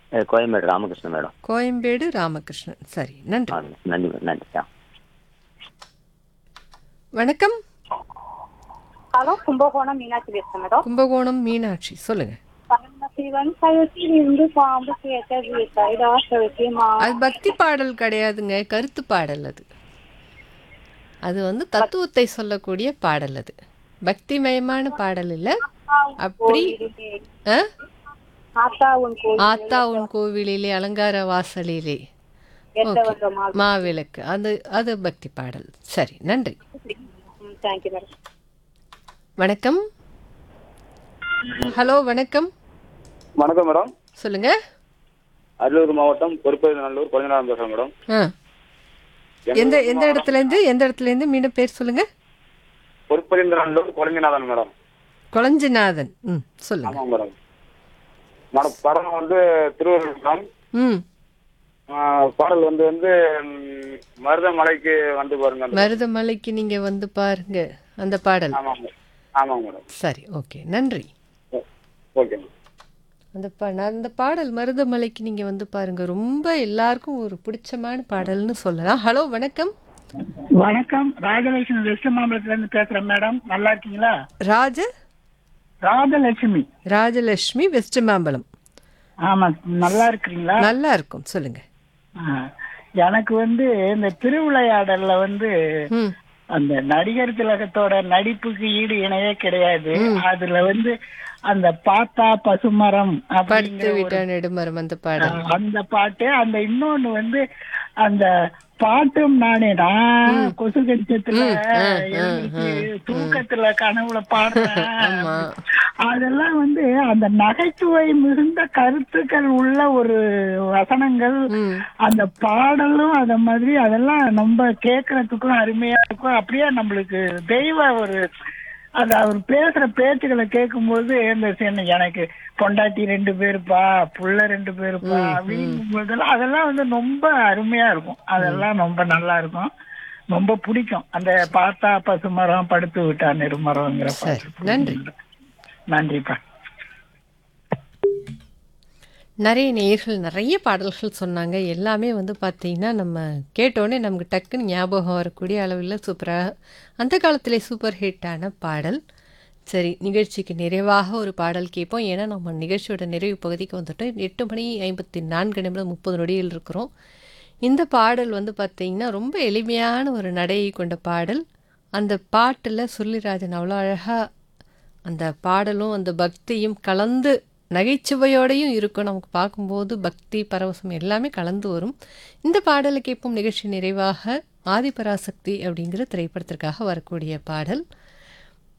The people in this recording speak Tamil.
அஹ் கோயம்பேடு ராமகிருஷ்ணன் மேடம் கோயம்பேடு ராமகிருஷ்ணன் சரி நன்றி ஆ, நன்றி மேடம் நன்றி ஆ வணக்கம் ஹலோ கும்பகோணம் மீனாட்சி பேசுறேன் மேடம் கும்பகோணம் மீனாட்சி சொல்லுங்க சிவன் சயத்தில் இருந்து பாம்பு கேட்டது கைலாசத்துக்கு மா அது பக்தி பாடல் கிடையாதுங்க கருத்து பாடல் அது அது வந்து தத்துவத்தை சொல்லக்கூடிய பாடல் அது பக்திமயமான பாடல் இல்ல அப்படி ஆ? ஆத்தா உன் கோயில் ஆத்தா உன் கோவிலிலே அலங்கார வாசலிலே எட்ட வந்த மா மாவிளக்கு அது அது பக்தி பாடல் சரி நன்றி தேங்க்யூ மேடம் வணக்கம் ஹலோ வணக்கம் வணக்கம் மேடம் சொல்லுங்க அரியலூர் மாவட்டம் பொறுப்பேநல்லூர் குழந்தைநாதன் பேசுறேன் மேடம் எந்த எந்த இடத்துல இருந்து எந்த இடத்துல இருந்து மீண்டும் பேர் சொல்லுங்க பொறுப்பேந்திரநல்லூர் குழந்தைநாதன் மேடம் கொளஞ்சிநாதன் ம் சொல்லுங்க ஆமாம் மேடம் மேடம் படம் வந்து திருவள்ளூர் மேடம் ம் ஆ, பாடல் வந்து வந்து ம், மருதமலைக்கு வந்து பாருங்க அந்த- மருதமலைக்கு நீங்க வந்து பாருங்க அந்த பாடல் ஆமாம் மேடம் ஆமாம் மேடம் சரி ஓகே நன்றி ஓ- ஓகே மேடம் அந்த பா அந்த பாடல் மருதமலைக்கு நீங்க வந்து பாருங்க ரொம்ப எல்லாருக்கும் ஒரு பிடிச்சமான பாடல்னு சொல்லலாம் ஹலோ வணக்கம் வணக்கம் ராஜலட்சுமி வெஸ்ட் மாம்பலத்துல இருந்து பேசுறேன் மேடம் நல்லா இருக்கீங்களா ராஜ ராஜலட்சுமி ராஜலட்சுமி வெஸ்ட் மாம்பலம் ஆமா நல்லா இருக்கிறீங்களா நல்லா இருக்கும் சொல்லுங்க ஆ. எனக்கு வந்து இந்த திருவிளையாடல்ல வந்து ம் அந்த நடிகர் திலகத்தோட நடிப்புக்கு ஈடு இணையே கிடையாது அதுல வந்து அந்த பாத்தா பசுமரம் படுத்து அப்படிங்கிற ஒரு விட்ட நெடுமரம் அந்த பாடல் அந்த பாட்டு அந்த இன்னொன்னு வந்து அந்த பாட்டும் நானே நான் கொசு கடிச்சத்துல எழுந்திருச்சு தூக்கத்துல கனவுல பாடுறேன் ஆமா. அதெல்லாம் வந்து அந்த நகைச்சுவை மிகுந்த கருத்துக்கள் உள்ள ஒரு வசனங்கள் ம் அந்த பாடலும் அத மாதிரி அதெல்லாம் நம்ம கேட்கறதுக்கும் அருமையா இருக்கும் அப்படியே நம்மளுக்கு தெய்வ ஒரு அந்த அவர் பேசுற பேச்சுகளை கேட்கும்போது இந்த சின்ன எனக்கு பொண்டாட்டி ரெண்டு பேருப்பா புள்ள ரெண்டு பேருப்பா அப்படிங்கும் போதெல்லாம் அதெல்லாம் வந்து ரொம்ப அருமையா இருக்கும் அதெல்லாம் ரொம்ப நல்லா இருக்கும் ரொம்ப பிடிக்கும் அந்த பார்த்தா பசுமரம் படுத்து விட்டா நெருமரம்ங்கிற சரி பாட்டு நன்றி நன்றிப்பா நிறைய நேயர்கள் நிறைய பாடல்கள் சொன்னாங்க எல்லாமே வந்து பார்த்தீங்கன்னா நம்ம கேட்டோடனே நமக்கு டக்குன்னு ஞாபகம் வரக்கூடிய அளவில் சூப்பராக அந்த காலத்திலே சூப்பர் ஹிட்டான பாடல் சரி நிகழ்ச்சிக்கு நிறைவாக ஒரு பாடல் கேட்போம் ஏன்னா நம்ம நிகழ்ச்சியோட நிறைவு பகுதிக்கு வந்துட்டோம் எட்டு மணி ஐம்பத்தி நான்கு நிமிடம் முப்பது நொடியில் இருக்கிறோம் இந்த பாடல் வந்து பார்த்தீங்கன்னா ரொம்ப எளிமையான ஒரு நடையை கொண்ட பாடல் அந்த பாட்டில் சுருளிராஜன் அவ்வளோ அழகாக அந்த பாடலும் அந்த பக்தியும் கலந்து நகைச்சுவையோடையும் இருக்கும் நமக்கு பார்க்கும்போது பக்தி பரவசம் எல்லாமே கலந்து வரும் இந்த பாடலுக்கு எப்பவும் நிகழ்ச்சி நிறைவாக ஆதிபராசக்தி அப்படிங்கிற திரைப்படத்திற்காக வரக்கூடிய பாடல்